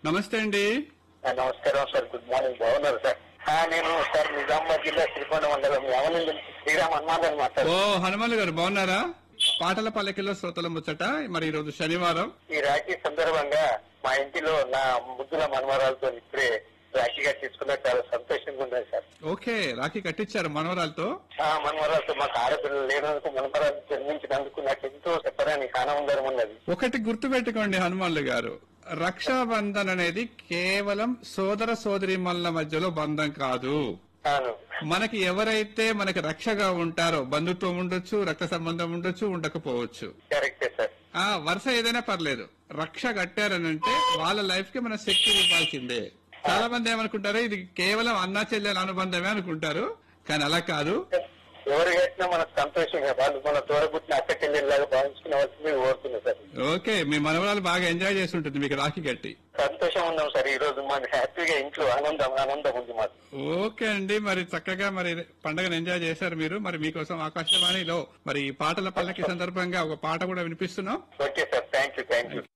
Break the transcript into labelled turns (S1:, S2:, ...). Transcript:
S1: నమస్తే అండి
S2: ఆ, నమస్కారం సార్ గుడ్ మార్నింగ్ బాగున్నారు సార్ ఆ, నేను సార్ నిజామాబాద్ జిల్లా శ్రీకొండ మండలం యావనంది శ్రీరామ్ హనుమాన్ మాట్లాడు
S1: ఓ హనుమాన్ గారు బాగున్నారా పాటల పల్లకిలో శ్రోతల ముచ్చట మరి ఈ రోజు శనివారం
S2: ఈ రాఖీ సందర్భంగా మా ఇంటిలో నా ముద్దుల మనవరాలతో ఇప్పుడే రాఖీగా తీసుకున్న చాలా సంతోషంగా ఉన్నది సార్
S1: ఓకే రాఖీ కట్టించారు మనవరాలతో
S2: ఆ మనవరాలతో మాకు ఆడపిల్లలు లేనందుకు మనవరాలు జన్మించినందుకు నాకు ఎంతో చెప్పడానికి ఆనందం ఉన్నది
S1: ఒకటి గుర్తు పెట్టుకోండి హనుమాన్లు గారు రక్షాబంధన్ అనేది కేవలం సోదర సోదరిమల్ల మధ్యలో బంధం కాదు
S2: అవును
S1: మనకి ఎవరైతే మనకి రక్షగా ఉంటారో బంధుత్వం ఉండొచ్చు రక్త సంబంధం ఉండొచ్చు ఉండకపోవచ్చు
S2: కరెక్టే సార్
S1: ఆ వరుస ఏదైనా పర్లేదు రక్ష కట్టారనంటే వాళ్ళ లైఫ్ కి మనం శక్తి ఇవ్వాల్సిందే చాలా మంది ఏమనుకుంటారు ఇది కేవలం అన్నా చెల్లెల అనుబంధమే అనుకుంటారు కానీ అలా కాదు
S2: ఎవరు చేసినా మనకు సంతోషంగా వాళ్ళు మన తోడబుట్టిన అక్క చెల్లెల్లాగా భావించుకునే కోరుతున్నా సార్
S1: ఓకే మీ మనవరాలు బాగా ఎంజాయ్ చేసి ఉంటుంది మీకు రాఖీ కట్టి
S2: సంతోషం ఉన్నాం సార్ ఈ రోజు మాకు హ్యాపీగా ఇంట్లో ఆనందం ఆనందం ఉంది మాకు
S1: ఓకే అండి మరి చక్కగా మరి పండగను ఎంజాయ్ చేశారు మీరు మరి మీకోసం ఆకాశవాణిలో మరి ఈ పాటల పల్లకి సందర్భంగా ఒక పాట కూడా వినిపిస్తున్నాం
S2: okay sir thank you thank you